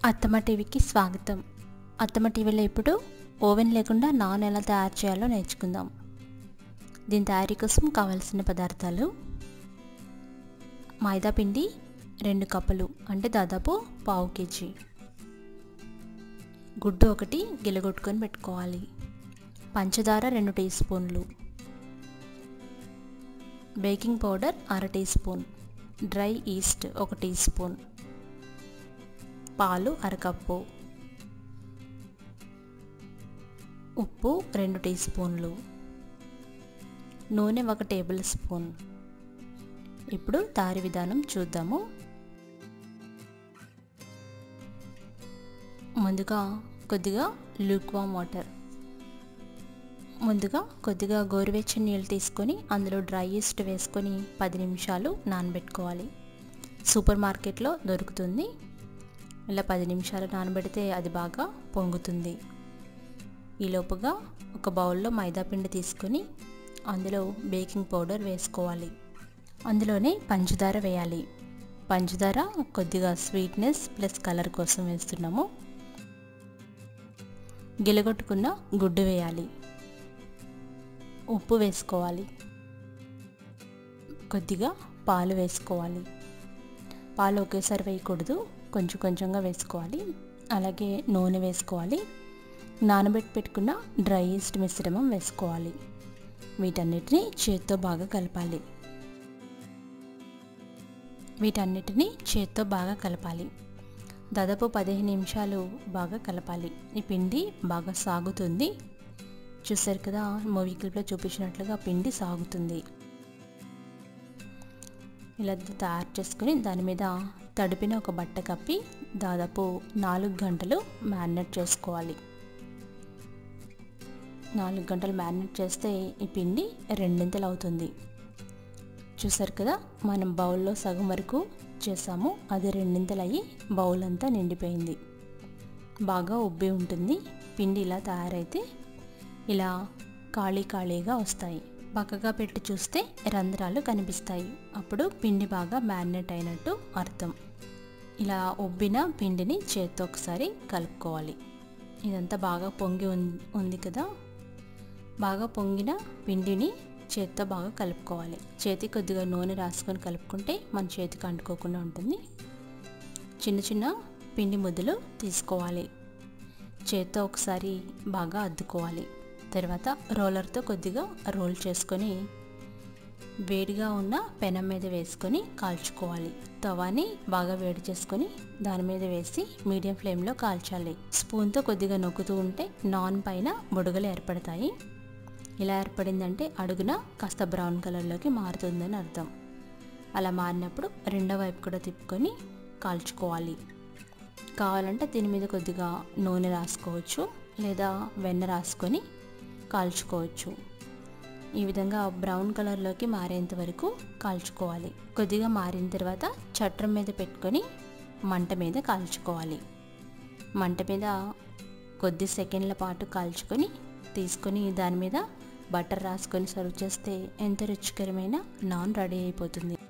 అత్తమ్మ టీవీకి స్వాగతం అత్తమ్మ టీవీలో ఇప్పుడు ఓవెన్ లేకుండా నాన్ ఎలా తయారు చేయాలో నేర్చుకుందాం దీని తయారీ కోసం కావాల్సిన పదార్థాలు మైదా పిండి రెండు కప్పులు అంటే దాదాపు పావు కేజీ గుడ్డు ఒకటి గిలగొట్టుకొని పెట్టుకోవాలి పంచదార రెండు టీ స్పూన్లు బేకింగ్ పౌడర్ అర టీ స్పూన్ డ్రై ఈస్ట్ ఒక టీ స్పూన్ పాలు అరకప్పు ఉప్పు రెండు టీ స్పూన్లు నూనె ఒక టేబుల్ స్పూన్ ఇప్పుడు తయారీ విధానం చూద్దాము ముందుగా కొద్దిగా లూక్వామ్ వాటర్ ముందుగా కొద్దిగా గోరువెచ్చని నీళ్ళు తీసుకొని అందులో డ్రై ఈస్ట్ వేసుకొని పది నిమిషాలు నానబెట్టుకోవాలి సూపర్ మార్కెట్లో దొరుకుతుంది ఇలా పది నిమిషాలు నానబెడితే అది బాగా పొంగుతుంది ఈలోపుగా ఒక బౌల్లో మైదా పిండి తీసుకొని అందులో బేకింగ్ పౌడర్ వేసుకోవాలి అందులోనే పంచదార వేయాలి పంచదార కొద్దిగా స్వీట్నెస్ ప్లస్ కలర్ కోసం వేస్తున్నాము గిలగొట్టుకున్న గుడ్డు వేయాలి ఉప్పు వేసుకోవాలి కొద్దిగా పాలు వేసుకోవాలి పాలు ఒకేసారి వేయకూడదు కొంచెం కొంచెంగా వేసుకోవాలి అలాగే నూనె వేసుకోవాలి నానబెట్టి పెట్టుకున్న డ్రై ఈస్ట్ మిశ్రమం వేసుకోవాలి వీటన్నిటిని చేత్తో బాగా కలపాలి వీటన్నిటిని చేత్తో బాగా కలపాలి దాదాపు పదిహేను నిమిషాలు బాగా కలపాలి ఈ పిండి బాగా సాగుతుంది చూసారు కదా మూవీ క్లిప్లో చూపించినట్లుగా పిండి సాగుతుంది ఇలా తయారు చేసుకుని దాని మీద తడిపిన ఒక బట్ట కప్పి దాదాపు నాలుగు గంటలు మ్యారినేట్ చేసుకోవాలి నాలుగు గంటలు మ్యారినేట్ చేస్తే ఈ పిండి రెండింతలు అవుతుంది చూసారు కదా మనం బౌల్లో సగం వరకు చేసాము అది రెండింతలు అయ్యి బౌల్ అంతా నిండిపోయింది బాగా ఉబ్బి ఉంటుంది పిండి ఇలా తయారైతే ఇలా ఖాళీ ఖాళీగా వస్తాయి పక్కగా పెట్టి చూస్తే రంధ్రాలు కనిపిస్తాయి అప్పుడు పిండి బాగా మ్యారినేట్ అయినట్టు అర్థం ఇలా ఉబ్బిన పిండిని చేత్తో ఒకసారి కలుపుకోవాలి ఇదంతా బాగా పొంగి ఉంది కదా బాగా పొంగిన పిండిని చేత్తో బాగా కలుపుకోవాలి చేతి కొద్దిగా నూనె రాసుకొని కలుపుకుంటే మన చేతికి అంటుకోకుండా ఉంటుంది చిన్న చిన్న పిండి ముద్దలు తీసుకోవాలి చేత్తో ఒకసారి బాగా అద్దుకోవాలి తర్వాత రోలర్తో కొద్దిగా రోల్ చేసుకొని వేడిగా ఉన్న పెనం మీద వేసుకొని కాల్చుకోవాలి తవాని బాగా వేడి చేసుకొని దాని మీద వేసి మీడియం ఫ్లేమ్లో కాల్చాలి స్పూన్తో కొద్దిగా నొక్కుతూ ఉంటే నాన్ పైన బుడగలు ఏర్పడతాయి ఇలా ఏర్పడిందంటే అడుగున కాస్త బ్రౌన్ కలర్లోకి మారుతుందని అర్థం అలా మారినప్పుడు రెండో వైపు కూడా తిప్పుకొని కాల్చుకోవాలి కావాలంటే దీని మీద కొద్దిగా నూనె రాసుకోవచ్చు లేదా వెన్న రాసుకొని కాల్చుకోవచ్చు ఈ విధంగా బ్రౌన్ కలర్లోకి మారేంత వరకు కాల్చుకోవాలి కొద్దిగా మారిన తర్వాత చట్రం మీద పెట్టుకొని మంట మీద కాల్చుకోవాలి మంట మీద కొద్ది సెకండ్ల పాటు కాల్చుకొని తీసుకొని దాని మీద బటర్ రాసుకొని సర్వ్ చేస్తే ఎంత రుచికరమైన నాన్ రెడీ అయిపోతుంది